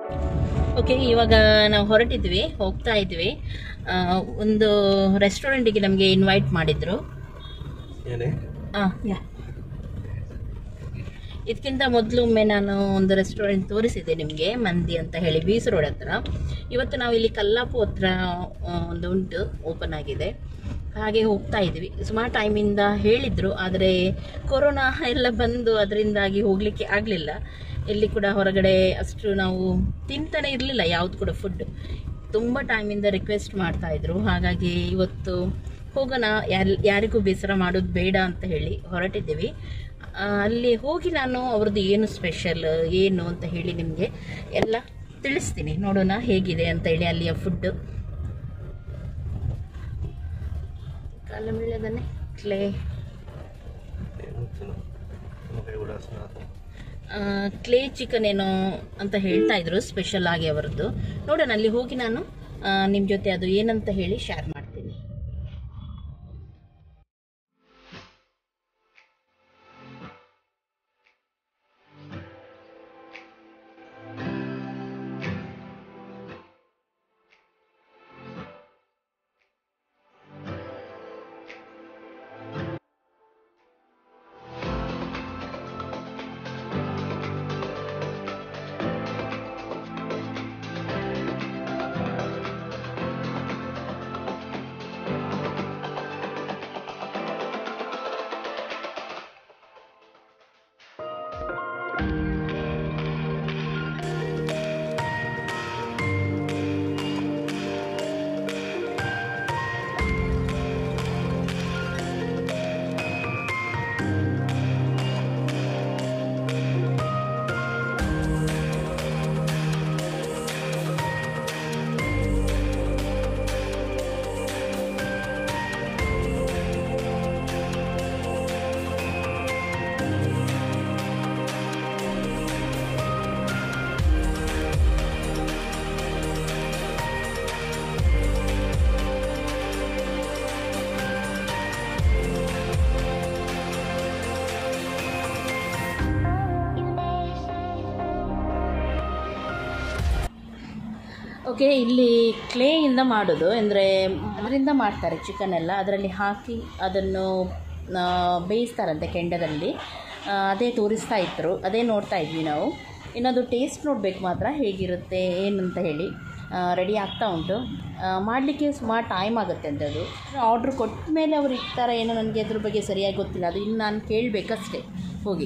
Okay ಇವಾಗ ನಾವು ಹೊರಟಿದ್ವಿ ಹೋಗ್ತಾ ಇದ್ವಿ ಆ, ಒಂದು ರೆಸ್ಟೋರೆಂಟಿಗೆ ನಮಗೆ ಇನ್ವೈಟ್ ಮಾಡಿದ್ರು ಏನೇ ಆ, ಯಾ ಇದಕ್ಕಿಂತ ಮೊದಲು ಒಮ್ಮೆ ನಾನು ಒಂದು ರೆಸ್ಟೋರೆಂಟ್ ತೋರಿಸಿದ್ದೆ ನಿಮಗೆ ಮಂದಿ ಅಂತ ಹೇಳಿ ಬೀಸ್ ರೋಡ್ ಹತ್ರ ಇವತ್ತು ನಾವು ಇಲ್ಲಿ ಕಲ್ಲಾಪು ಹತ್ರ ಆ, ಒಂದು ಉಂಟು ಓಪನ್ ಆಗಿದೆ ಹಾಗೆ ಹೋಗ್ತಾ ಇದ್ವಿ ಸುಮಾರು ಟೈಮಿಂದ ಹೇಳಿದ್ರು ಆದರೆ ಕೊರೋನಾ ಎಲ್ಲ ಬಂದು ಅದರಿಂದಾಗಿ ಹೋಗಲಿಕ್ಕೆ ಆಗಲಿಲ್ಲ ಎಲ್ಲಿ ಕೂಡ ಹೊರಗಡೆ ಅಷ್ಟು ನಾವು ತಿಂತಾನೆ ಇರಲಿಲ್ಲ ಯಾವುದು ಕೂಡ ಫುಡ್ ತುಂಬ ಟೈಮಿಂದ ರಿಕ್ವೆಸ್ಟ್ ಮಾಡ್ತಾ ಇದ್ರು ಹಾಗಾಗಿ ಇವತ್ತು ಹೋಗೋಣ ಯಾರ್ ಯಾರಿಗೂ ಬೇಸರ ಮಾಡೋದು ಬೇಡ ಅಂತ ಹೇಳಿ ಹೊರಟಿದ್ದೀವಿ ಆ, ಅಲ್ಲಿ ಹೋಗಿ ನಾನು ಅವ್ರದ್ದು ಏನು ಸ್ಪೆಷಲ್ ಏನು ಅಂತ ಹೇಳಿ ನಿಮಗೆ ಎಲ್ಲ ತಿಳಿಸ್ತೀನಿ ನೋಡೋಣ ಹೇಗಿದೆ ಅಂತ ಹೇಳಿ ಅಲ್ಲಿಯ ಫುಡ್ ಕಾಲಮಿಳ್ಳದನೆ ಕ್ಲೇ ಕ್ಲೇ ಚಿಕನ್ ಏನೋ ಅಂತ ಹೇಳ್ತಾ ಇದ್ರು ಸ್ಪೆಷಲ್ ಆಗಿ ಅವರದ್ದು ನೋಡೋಣ ಅಲ್ಲಿ ಹೋಗಿ ನಾನು ನಿಮ್ಮ ಜೊತೆ ಅದು ಏನಂತ ಹೇಳಿ ಶೇರ್ ಮಾಡ್ತೀನಿ ಓಕೆ ಇಲ್ಲಿ ಕ್ಲೇಯಿಂದ ಮಾಡೋದು ಅಂದರೆ ಅದರಿಂದ ಮಾಡ್ತಾರೆ ಚಿಕನ್ ಎಲ್ಲ ಅದರಲ್ಲಿ ಹಾಕಿ ಅದನ್ನು ಆ, ಬೇಯಿಸ್ತಾರಂತೆ ಕೆಂಡದಲ್ಲಿ ಆ, ಅದೇ ತೋರಿಸ್ತಾ ಇದ್ರು ಅದೇ ನೋಡ್ತಾ ಇದ್ವಿ ನಾವು ಇನ್ನೊಂದು ಟೇಸ್ಟ್ ನೋಡಬೇಕು ಮಾತ್ರ ಹೇಗಿರುತ್ತೆ ಏನಂತ ಹೇಳಿ ರೆಡಿ ಆಗ್ತಾ ಉಂಟು ಮಾಡಲಿಕ್ಕೆ ಸುಮಾರು ಟೈಮ್ ಆಗುತ್ತೆ ಅಂತ ಅದು ಆರ್ಡ್ರ್ ಕೊಟ್ಟ ಮೇಲೆ ಅವ್ರು ಇರ್ತಾರ ಏನೋ ನನಗೆ ಅದ್ರ ಬಗ್ಗೆ ಸರಿಯಾಗಿ ಗೊತ್ತಿಲ್ಲ ಅದು ಇನ್ನು ನಾನು ಕೇಳಬೇಕಷ್ಟೇ ಹೋಗಿ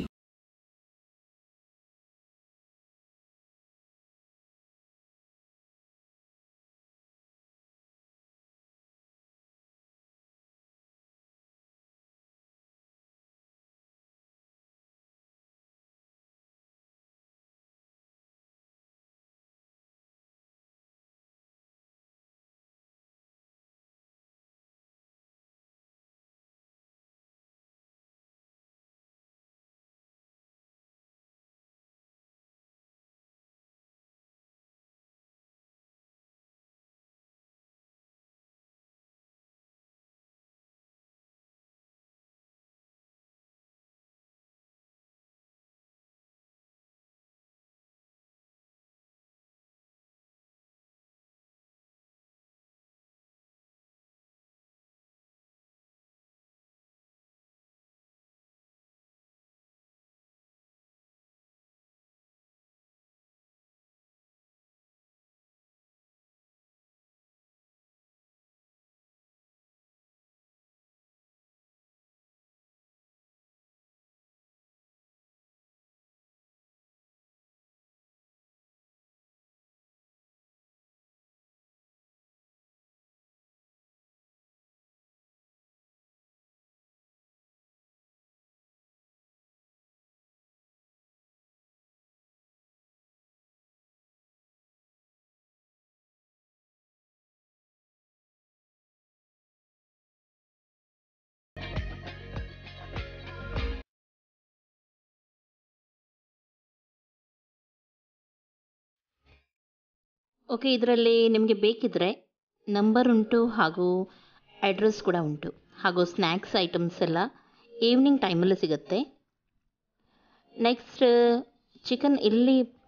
ಓಕೆ ಇದರಲ್ಲಿ ನಿಮಗೆ ಬೇಕಿದ್ದರೆ ನಂಬರ್ ಉಂಟು ಹಾಗೂ ಅಡ್ರೆಸ್ ಕೂಡ ಉಂಟು ಹಾಗೂ ಸ್ನ್ಯಾಕ್ಸ್ ಐಟಮ್ಸ್ ಎಲ್ಲ ಈವ್ನಿಂಗ್ ಟೈಮಲ್ಲಿ ಸಿಗುತ್ತೆ ನೆಕ್ಸ್ಟ್ ಚಿಕನ್ ಇಲ್ಲಿ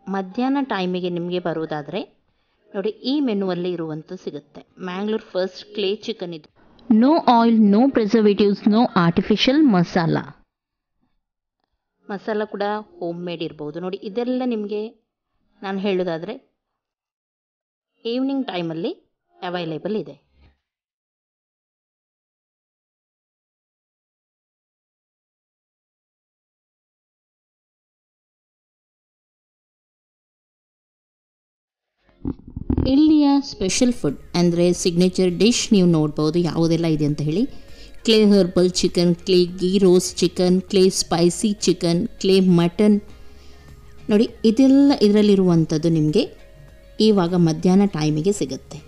ಮಧ್ಯಾಹ್ನ ಟೈಮಿಗೆ ನಿಮಗೆ ಬರುವುದಾದರೆ ನೋಡಿ ಈ ಮೆನುವಲ್ಲಿ ಇರುವಂಥ ಸಿಗುತ್ತೆ ಮ್ಯಾಂಗ್ಳೂರ್ ಫಸ್ಟ್ ಕ್ಲೇ ಚಿಕನ್ ಇದು no oil no preservatives no artificial masala masala ಕೂಡ ಹೋಮ್ ಮೇಡ್ ಇರ್ಬೋದು ನೋಡಿ ಇದೆಲ್ಲ ನಿಮಗೆ ನಾನು ಹೇಳೋದಾದರೆ ಈವ್ನಿಂಗ್ ಟೈಮಲ್ಲಿ ಅವೈಲೇಬಲ್ ಇದೆ ಇಲ್ಲಿಯ ಸ್ಪೆಷಲ್ ಫುಡ್ ಅಂದರೆ ಸಿಗ್ನೇಚರ್ ಡಿಶ್ ನೀವು ನೋಡ್ಬೋದು ಯಾವುದೆಲ್ಲ ಇದೆ ಅಂತ ಹೇಳಿ clay herbal chicken clay ghee rose chicken clay spicy chicken clay mutton ನೋಡಿ ಇದೆಲ್ಲ ಇದರಲ್ಲಿರುವಂಥದ್ದು ನಿಮಗೆ ಇವಾಗ ಮಧ್ಯಾಹ್ನ ಟೈಮಿಗೆ ಸಿಗುತ್ತೆ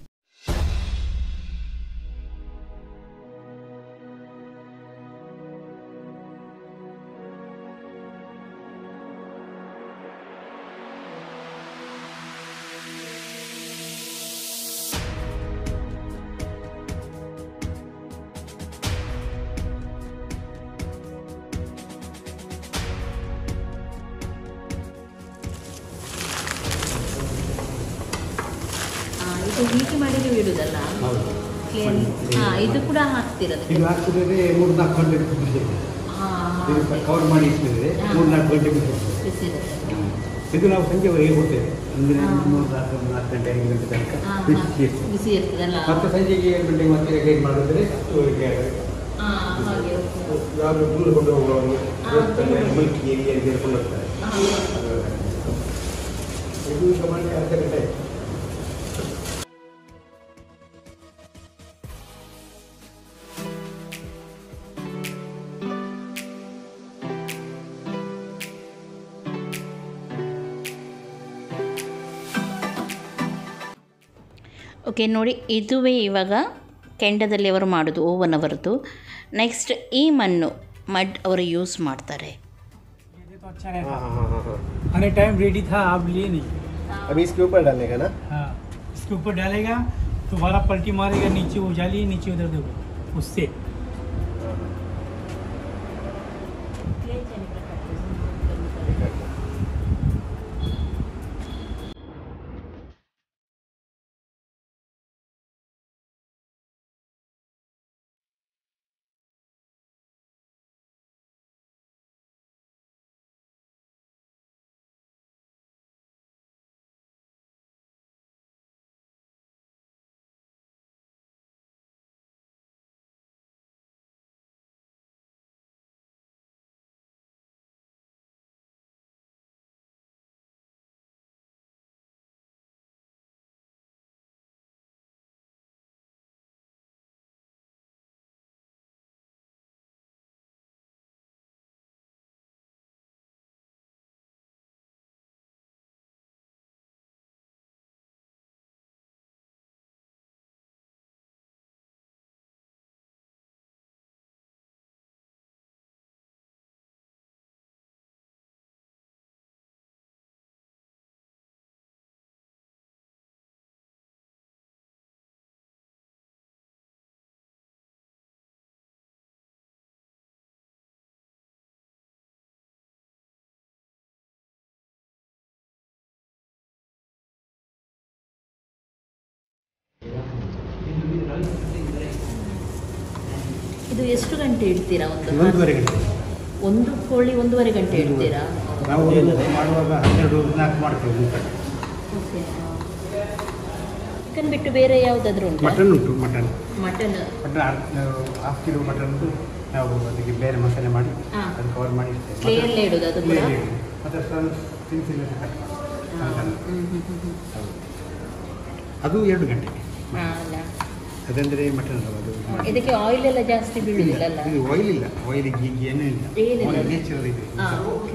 ಇದು ಹೀಗೆ ಮಾಡಿ ನೀವು ಇಡುದಲ್ಲ ಹೌದು ಹಾಂ ಇದು ಕೂಡ ಹಾಕ್ತಿರೋದು ಇದು ಹಾಕಿದ್ರೆ ಮೂರು ನಾಲ್ಕು ಗಂಟೆ ಬಿಸಿರುತ್ತೆ ಹಾಂ ಇದು ಕವರ್ ಮಾಡಿ ಇಟ್ಟಿದ್ರೆ ಹಾ. ಮೂರು ನಾಲ್ಕು ಗಂಟೆ ಬಿಸಿರುತ್ತೆ ಬಿಸಿರುತ್ತೆ ಇದು ನಾವು ಸಂಜೆವರೆಗೆ ಕೊಡ್ತೇವೆ ಅಂದರೆ ಮೂರು ನಾಲ್ಕು ನಾಲ್ಕು ಗಂಟೆ ಐದು ಗಂಟೆ ತನಕ ಹಾಂ ಬಿಸಿ ಇರ್ತದೆ. ಬಿಸಿ ಇರ್ತದಲ್ಲ ಮತ್ತೆ ಸಂಜೆಗೆ ಏಳು ಗಂಟೆಗೆ ಮತ್ತೆ ಹೇಗೆ ಮಾಡಿದ್ರೆ ಹತ್ತುವರೆಗೆ ಹಾಂ ಹಾಗೆ ಯಾರು ದೂರ ಕೊಂಡು ಹೋಗುವವರು ಹಾ, ದೇವಸ್ಥಾನ ದೂರ. ಮುಲ್ಕಿ ಏರಿಯಾಗೆ ಕರ್ಕೊಂಡು ಹೋಗ್ತಾರೆ ಹಾಂ ಇದು ಈಗ ಮಾಡಿ ಅರ್ಧ ಗಂಟೆ ಆಯ್ತು. ಓಕೆ ನೋಡಿ ಇದುವೇ ಇವಾಗ ಕೆಂಡದಲ್ಲಿ ಅವರು ಮಾಡೋದು ಓವನ್ ಅವರದ್ದು ನೆಕ್ಸ್ಟ್ ಈ ಮಣ್ಣು ಮಡ್ ಅವರು ಯೂಸ್ ಮಾಡ್ತಾರೆ ये तो अच्छा हाँ रहता हाँ हाँ हाँ हाँ हर टाइम रेडी था आप लिए नहीं अभी इसके ऊपर डालने का ना हाँ इसके ऊपर डालेगा दोबारा पलटी मारेगा नीचे उजाली नीचे उधर देखो उससे ಇದು ಎಷ್ಟು ಗಂಟೆ ಇಡ್ತೀರಾ ಒಂದು ಒಂದೂವರೆ ಗಂಟೆ ಒಂದು ಕೋಳಿ ಒಂದೂವರೆ ಗಂಟೆ ಇಡ್ತೀರಾ ನಾವು ಮಾಡುವಾಗ ಹನ್ನೆರಡು ನಾಲ್ಕು ಮಾಡ್ತೇವೆ ಊಟ ಓಕೆ ಚಿಕನ್ ಬಿಟ್ಟು ಬೇರೆ ಯಾವುದಾದ್ರೂ ಉಂಟಾ ಮಟನ್ ಉಂಟು mutton mutton mutton half kilo mutton ನಾವು ಅದಕ್ಕೆ ಬೇರೆ ಮಸಾಲೆ ಮಾಡಿ ಹಾ. ಅದು ಕವರ್ ಮಾಡಿ ಇಡ್ತೇವೆ. ಕ್ಲಿಯರ್ಲೇ ಇಡೋದು ಅದು ಕೂಡ ಕ್ಲಿಯರ್ ಇಡು. ಮತ್ತೆ ಸ್ವಲ್ಪ ತಿನಿಸಿಲ್ಲ ಕಟ್ ಮಾಡಿ ಸಣ್ಣ ಸಣ್ಣ. ಹ್ಮ್, ಹ್ಮ್, ಹ್ಮ್, ಹ್ಮ್. ಹೌದು. ಅದು ಎರಡು ಗಂಟೆ ಹಾ, ಅಲ್ಲ ಅದಂದ್ರೆ ಮಟನ್ ಅಲ್ಲ ಅದು ಇದಕ್ಕೆ ಆಯಿಲ್ ಎಲ್ಲ ಜಾಸ್ತಿ ಬೀಳುದಿಲ್ಲ ಅಲ್ಲ ಇದು ಆಯಿಲ್ ಇಲ್ಲ ಆಯಿಲ್ ಗೀ ಏನೂ ಇಲ್ಲ ಏನಿಲ್ಲ. ನೇಚರಲ್ ಇದೆ ಹಾ ಓಕೆ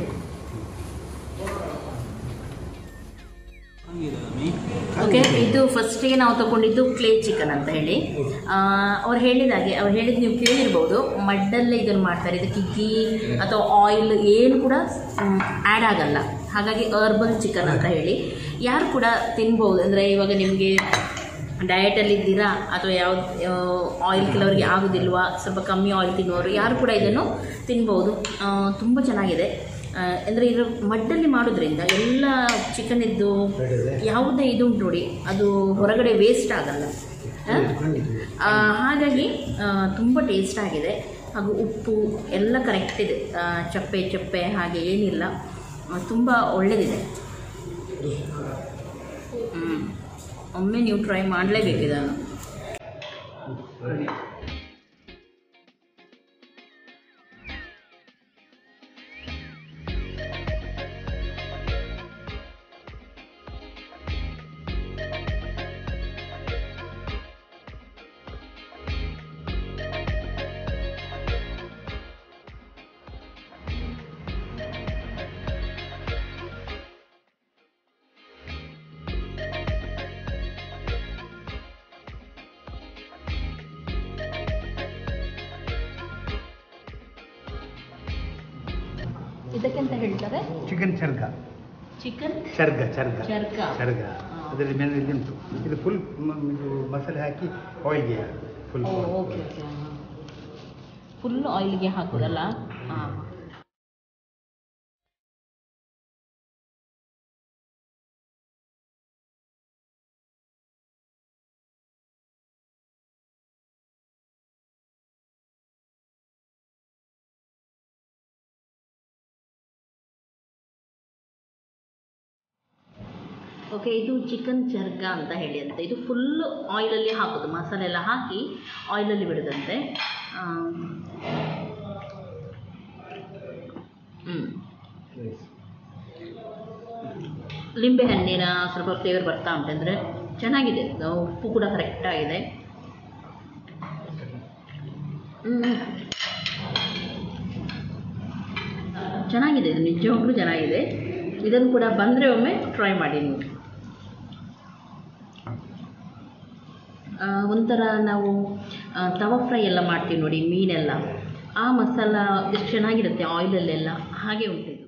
ಓಕೆ ಇದು ಫಸ್ಟಿಗೆ ನಾವು ತಗೊಂಡಿದ್ದು ಕ್ಲೇ ಚಿಕನ್ ಅಂತ ಹೇಳಿ ಆ, ಅವ್ರು ಹೇಳಿದಾಗೆ ಅವ್ರು ಹೇಳಿದ್ ನೀವು ಕೇಳಿರ್ಬೋದು ಮಡ್ಡಲ್ಲೇ ಇದನ್ನು ಮಾಡ್ತಾರೆ ಇದಕ್ಕೆ ಗೀ ಅಥವಾ ಆಯಿಲ್ ಏನು ಕೂಡ ಆ್ಯಡ್ ಆಗಲ್ಲ ಹಾಗಾಗಿ ಅರ್ಬಲ್ ಚಿಕನ್ ಅಂತ ಹೇಳಿ ಯಾರು ಕೂಡ ತಿನ್ಬೋದು ಅಂದರೆ ಇವಾಗ ನಿಮಗೆ ಡಯಟಲ್ಲಿ ಇದ್ದೀರಾ ಅಥವಾ ಯಾವ್ದು ಆಯಿಲ್ ಕೆಲವರಿಗೆ ಆಗೋದಿಲ್ವಾ ಸ್ವಲ್ಪ ಕಮ್ಮಿ ಆಯಿಲ್ ತಿನ್ನುವವರು ಯಾರು ಕೂಡ ಇದನ್ನು ತಿನ್ಬೋದು ತುಂಬ ಚೆನ್ನಾಗಿದೆ ಅಂದರೆ ಇದರ ಮಡ್ಡಲ್ಲಿ ಮಾಡೋದ್ರಿಂದ ಎಲ್ಲ ಚಿಕನ್ ಇದ್ದು ಯಾವುದೇ ಇದು ಉಂಟು ನೋಡಿ ಅದು ಹೊರಗಡೆ ವೇಸ್ಟ್ ಆಗಲ್ಲ ಆ? ಆ, ಹಾಗಾಗಿ ತುಂಬ ಟೇಸ್ಟ್ ಆಗಿದೆ ಹಾಗೂ ಉಪ್ಪು ಎಲ್ಲ ಕರೆಕ್ಟ್ ಇದೆ ಆ, ಚಪ್ಪೆ ಚಪ್ಪೆ ಹಾಗೆ ಏನಿಲ್ಲ ತುಂಬ ಒಳ್ಳೆಯದಿದೆ ಹ್ಮ್. ಒಮ್ಮೆ ನೀವು ಟ್ರೈ ಮಾಡಲೇಬೇಕು ಇದನ್ನು ಇದಕ್ಕೆಂತ ಹೇಳ್ತಾರೆ ಚಿಕನ್ ಚರ್ಗ ಚಿಕನ್ ಚರ್ಗ ಚರ್ಗ ಚರ್ಗ. ಚರ್ಗ ಹಾ. ಅದರಲ್ಲಿ ಮೇಲೆ ಇಲ್ಲಿ ಉಂಟು ಇದು ಫುಲ್ ಇದು ಮಸಾಲೆ ಹಾಕಿ ಆಯಿಲ್ಗೆ ಫುಲ್ ಓಕೆ ಓಕೆ ಫುಲ್ ಆಯಿಲ್ಗೆ ಹಾಕೋದಲ್ಲ ಹಾಂ ಓಕೆ ಇದು ಚಿಕನ್ ಚರ್ಗ ಅಂತ ಹೇಳಿ ಅಂತ ಇದು ಫುಲ್ ಆಯಿಲಲ್ಲಿ ಹಾಕೋದು ಮಸಾಲೆ ಎಲ್ಲ ಹಾಕಿ ಆಯಿಲಲ್ಲಿ ಬಿಡೋದಂತೆ ಹ್ಞೂ ಲಿಂಬೆ ಹಣ್ಣಿನ ಸ್ವಲ್ಪ ಫ್ಲೇವರ್ ಬರ್ತಾ ಉಂಟು ಅಂದರೆ ಚೆನ್ನಾಗಿದೆ ಅದು ಉಪ್ಪು ಕೂಡ ಕರೆಕ್ಟಾಗಿದೆ ಚೆನ್ನಾಗಿದೆ ಇದು ನಿಜವಾಗ್ಲೂ ಚೆನ್ನಾಗಿದೆ ಇದನ್ನು ಕೂಡ ಬಂದರೆ ಒಮ್ಮೆ ಟ್ರೈ ಮಾಡಿ ನೀವು ಆ, ಒಂಥರ ನಾವು ಆ, ತವಾ ಫ್ರೈ ಎಲ್ಲ ಮಾಡ್ತೀವಿ ನೋಡಿ ಮೀನೆಲ್ಲ ಆ ಮಸಾಲ ಎಷ್ಟು ಚೆನ್ನಾಗಿರುತ್ತೆ ಆಯಿಲಲ್ಲೆಲ್ಲ ಹಾಗೆ ಉಂಟು ಇದು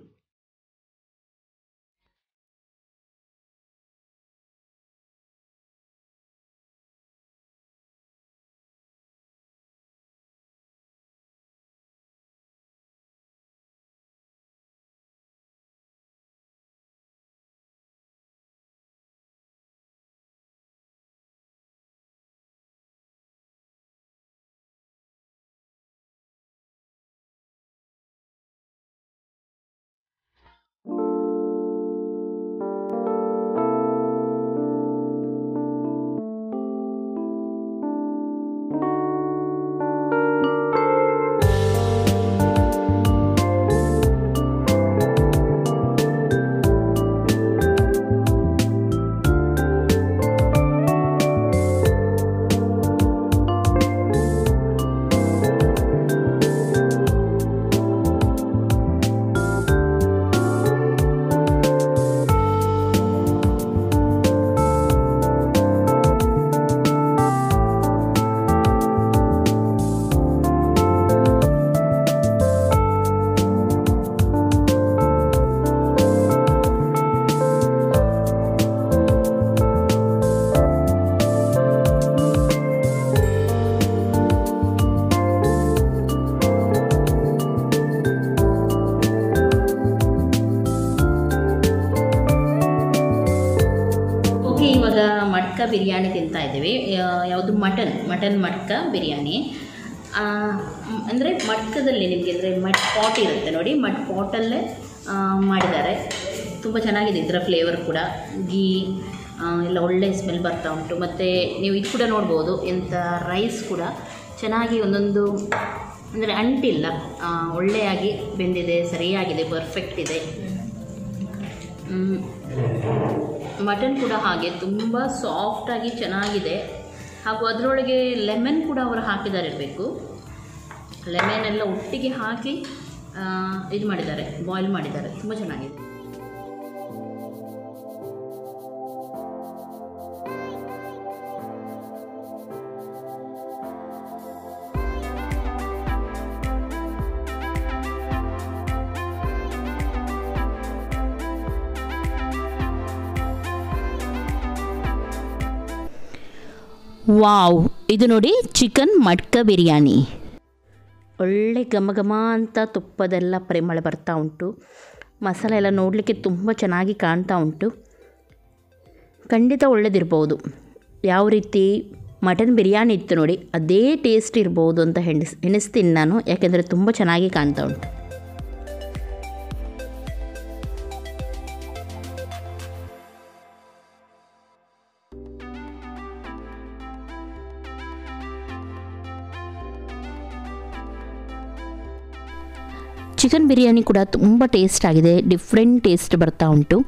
ಓಕೆ ಇವಾಗ ಮಟ್ಕ ಬಿರಿಯಾನಿ ತಿಂತಾ ಇದ್ದೀವಿ ಯಾವುದು ಮಟನ್ ಮಟನ್ ಮಟ್ಕ ಬಿರಿಯಾನಿ ಅಂದರೆ ಮಟ್ಕದಲ್ಲಿ ನಿಮಗೆ ಅಂದರೆ ಮಟ್ ಪಾಟ್ ಇರುತ್ತೆ ನೋಡಿ ಮಟ್ ಪಾಟಲ್ಲೇ ಮಾಡಿದ್ದಾರೆ ತುಂಬ ಚೆನ್ನಾಗಿದೆ ಇದರ ಫ್ಲೇವರ್ ಕೂಡ ಗೀ ಆ, ಎಲ್ಲ ಒಳ್ಳೆ ಸ್ಮೆಲ್ ಬರ್ತಾ ಉಂಟು ಮತ್ತು ನೀವು ಇದು ಕೂಡ ನೋಡ್ಬೋದು ಎಂಥ ರೈಸ್ ಕೂಡ ಚೆನ್ನಾಗಿ ಒಂದೊಂದು ಅಂದರೆ ಅಂಟಿಲ್ಲ ಆ, ಒಳ್ಳೆಯಾಗಿ ಬೆಂದಿದೆ ಸರಿಯಾಗಿದೆ ಪರ್ಫೆಕ್ಟ್ ಇದೆ ಮ್, ಮಟನ್ ಕೂಡ ಹಾಗೆ ತುಂಬ ಸಾಫ್ಟಾಗಿ ಚೆನ್ನಾಗಿದೆ ಹಾಗೂ ಅದರೊಳಗೆ ಲೆಮನ್ ಕೂಡ ಅವರು ಹಾಕಿದ್ದಾರೆ ಇರಬೇಕು ಲೆಮನ್ ಎಲ್ಲ ಒಟ್ಟಿಗೆ ಹಾಕಿ ಆ, ಇದು ಮಾಡಿದ್ದಾರೆ ಬಾಯ್ಲ್ ಮಾಡಿದ್ದಾರೆ ತುಂಬ ಚೆನ್ನಾಗಿದೆ ವಾವ್ ಇದು ನೋಡಿ ಚಿಕನ್ ಮಡ್ಕ ಬಿರಿಯಾನಿ ಒಳ್ಳೆ ಘಮ ಘಮ ಅಂತ ತುಪ್ಪದೆಲ್ಲ ಪರಿಮಳ ಬರ್ತಾ ಉಂಟು ಮಸಾಲೆ ಎಲ್ಲ ನೋಡಲಿಕ್ಕೆ ತುಂಬ ಚೆನ್ನಾಗಿ ಕಾಣ್ತಾ ಉಂಟು ಖಂಡಿತ ಒಳ್ಳೆದಿರ್ಬೋದು ಯಾವ ರೀತಿ ಮಟನ್ ಬಿರಿಯಾನಿ ಇತ್ತು ನೋಡಿ ಅದೇ ಟೇಸ್ಟ್ ಇರ್ಬೋದು ಅಂತ ಹೆಣಿಸ್ ಎಣಿಸ್ತೀನಿ ನಾನು ಯಾಕೆಂದರೆ ತುಂಬ ಚೆನ್ನಾಗಿ ಕಾಣ್ತಾ ಉಂಟು ಚಿಕನ್ ಬಿರಿಯಾನಿ ಕೂಡ ತುಂಬ ಟೇಸ್ಟ್ ಆಗಿದೆ ಡಿಫ್ರೆಂಟ್ ಟೇಸ್ಟ್ ಬರ್ತಾ ಉಂಟು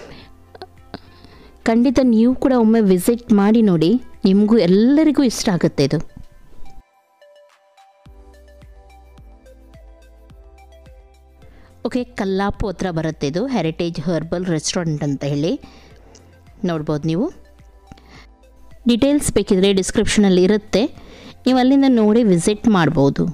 ಖಂಡಿತ ನೀವು ಕೂಡ ಒಮ್ಮೆ ವಿಸಿಟ್ ಮಾಡಿ ನೋಡಿ ನಿಮಗೂ ಎಲ್ಲರಿಗೂ ಇಷ್ಟ ಆಗುತ್ತೆ ಇದು ಓಕೆ ಕಲ್ಲಾಪು ಹತ್ರ ಬರುತ್ತೆ ಇದು ಹೆರಿಟೇಜ್ ಹರ್ಬಲ್ ರೆಸ್ಟೋರೆಂಟ್ ಅಂತ ಹೇಳಿ ನೋಡ್ಬೋದು ನೀವು ಡೀಟೇಲ್ಸ್ ಬೇಕಿದ್ರೆ ಡಿಸ್ಕ್ರಿಪ್ಷನಲ್ಲಿ ಇರುತ್ತೆ ನೀವು ಅಲ್ಲಿಂದ ನೋಡಿ ವಿಸಿಟ್ ಮಾಡ್ಬೋದು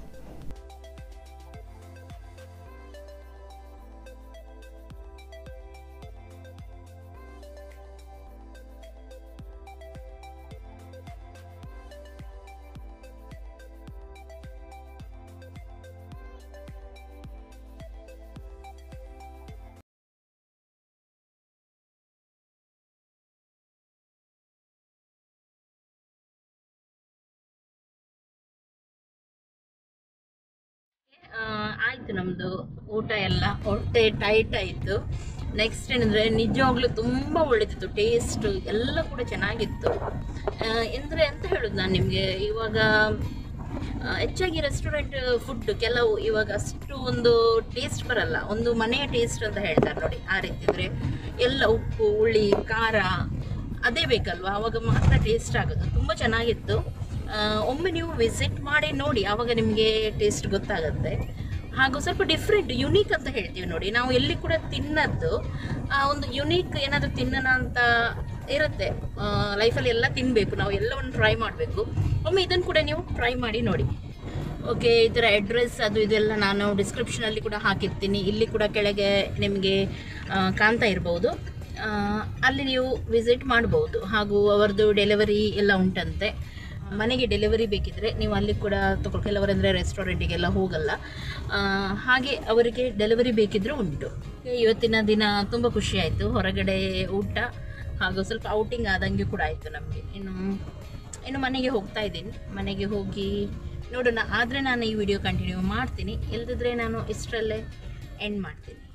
ಆ, ಆಯ್ತು ನಮ್ಮದು ಊಟ ಎಲ್ಲ ಹೊಟ್ಟೆ ಟೈಟ್ ಆಯಿತು ನೆಕ್ಸ್ಟ್ ಏನಂದರೆ ನಿಜವಾಗ್ಲೂ ತುಂಬ ಒಳ್ಳೆದಿತ್ತು ಟೇಸ್ಟ್ ಎಲ್ಲ ಕೂಡ ಚೆನ್ನಾಗಿತ್ತು ಅಂದರೆ ಎಂತ ಹೇಳೋದು ನಾನು ನಿಮಗೆ ಇವಾಗ ಆ, ಹೆಚ್ಚಾಗಿ ರೆಸ್ಟೋರೆಂಟ್ ಫುಡ್ ಕೆಲವು ಇವಾಗ ಅಷ್ಟು ಒಂದು ಟೇಸ್ಟ್ ಬರಲ್ಲ ಒಂದು ಮನೆಯ ಟೇಸ್ಟ್ ಅಂತ ಹೇಳ್ತಾರೆ ನೋಡಿ ಆ ರೀತಿ ಅಂದರೆ ಎಲ್ಲ ಉಪ್ಪು ಹುಳಿ ಖಾರ ಅದೇ ಬೇಕಲ್ವಾ ಆವಾಗ ಮಾತ್ರ ಟೇಸ್ಟ್ ಆಗೋದು ತುಂಬ ಚೆನ್ನಾಗಿತ್ತು ಆ, ಒಮ್ಮೆ ನೀವು ವಿಸಿಟ್ ಮಾಡಿ ನೋಡಿ ಆವಾಗ ನಿಮಗೆ ಟೇಸ್ಟ್ ಗೊತ್ತಾಗುತ್ತೆ ಹಾಗೂ ಸ್ವಲ್ಪ ಡಿಫ್ರೆಂಟ್ ಯುನೀಕ್ ಅಂತ ಹೇಳ್ತೀವಿ ನೋಡಿ ನಾವು ಎಲ್ಲಿ ಕೂಡ ತಿನ್ನದ್ದು ಆ, ಒಂದು ಯುನೀಕ್ ಏನಾದರೂ ತಿನ್ನೋಣ ಅಂತ ಇರುತ್ತೆ ಲೈಫಲ್ಲಿ ಎಲ್ಲ ತಿನ್ನಬೇಕು ನಾವು ಎಲ್ಲವನ್ನು ಟ್ರೈ ಮಾಡಬೇಕು ಒಮ್ಮೆ ಇದನ್ನು ಕೂಡ ನೀವು ಟ್ರೈ ಮಾಡಿ ನೋಡಿ ಓಕೆ ಇದರ ಅಡ್ರೆಸ್ ಅದು ಇದೆಲ್ಲ ನಾನು ಡಿಸ್ಕ್ರಿಪ್ಷನಲ್ಲಿ ಕೂಡ ಹಾಕಿರ್ತೀನಿ ಇಲ್ಲಿ ಕೂಡ ಕೆಳಗೆ ನಿಮಗೆ ಆ, ಕಾಣ್ತಾ ಇರ್ಬೋದು ಆ, ಅಲ್ಲಿ ನೀವು ವಿಸಿಟ್ ಮಾಡ್ಬೋದು ಹಾಗೂ ಅವರದ್ದು ಡೆಲಿವರಿ ಎಲ್ಲ ಉಂಟಂತೆ ಮನೆಗೆ ಡೆಲಿವರಿ ಬೇಕಿದ್ರೆ ನೀವು ಅಲ್ಲಿ ಕೂಡ ತಗೋ ಕೆಲವರಂದರೆ ರೆಸ್ಟೋರೆಂಟಿಗೆಲ್ಲ ಹೋಗಲ್ಲ ಆ, ಹಾಗೆ ಅವರಿಗೆ ಡೆಲಿವರಿ ಬೇಕಿದ್ರೂ ಉಂಟು ಇವತ್ತಿನ ದಿನ ತುಂಬ ಖುಷಿ ಆಯಿತು ಹೊರಗಡೆ ಊಟ ಹಾಗೂ ಸ್ವಲ್ಪ ಔಟಿಂಗ್ ಆದಂಗೆ ಕೂಡ ಆಯಿತು ನಮಗೆ ಇನ್ನು ಇನ್ನು ಮನೆಗೆ ಹೋಗ್ತಾ ಇದ್ದೀನಿ ಮನೆಗೆ ಹೋಗಿ ನೋಡೋಣ ಆದರೆ ನಾನು ಈ ವಿಡಿಯೋ ಕಂಟಿನ್ಯೂ ಮಾಡ್ತೀನಿ ಇಲ್ಲದಿದ್ದರೆ ನಾನು ಇಷ್ಟರಲ್ಲೇ ಎಂಡ್ ಮಾಡ್ತೀನಿ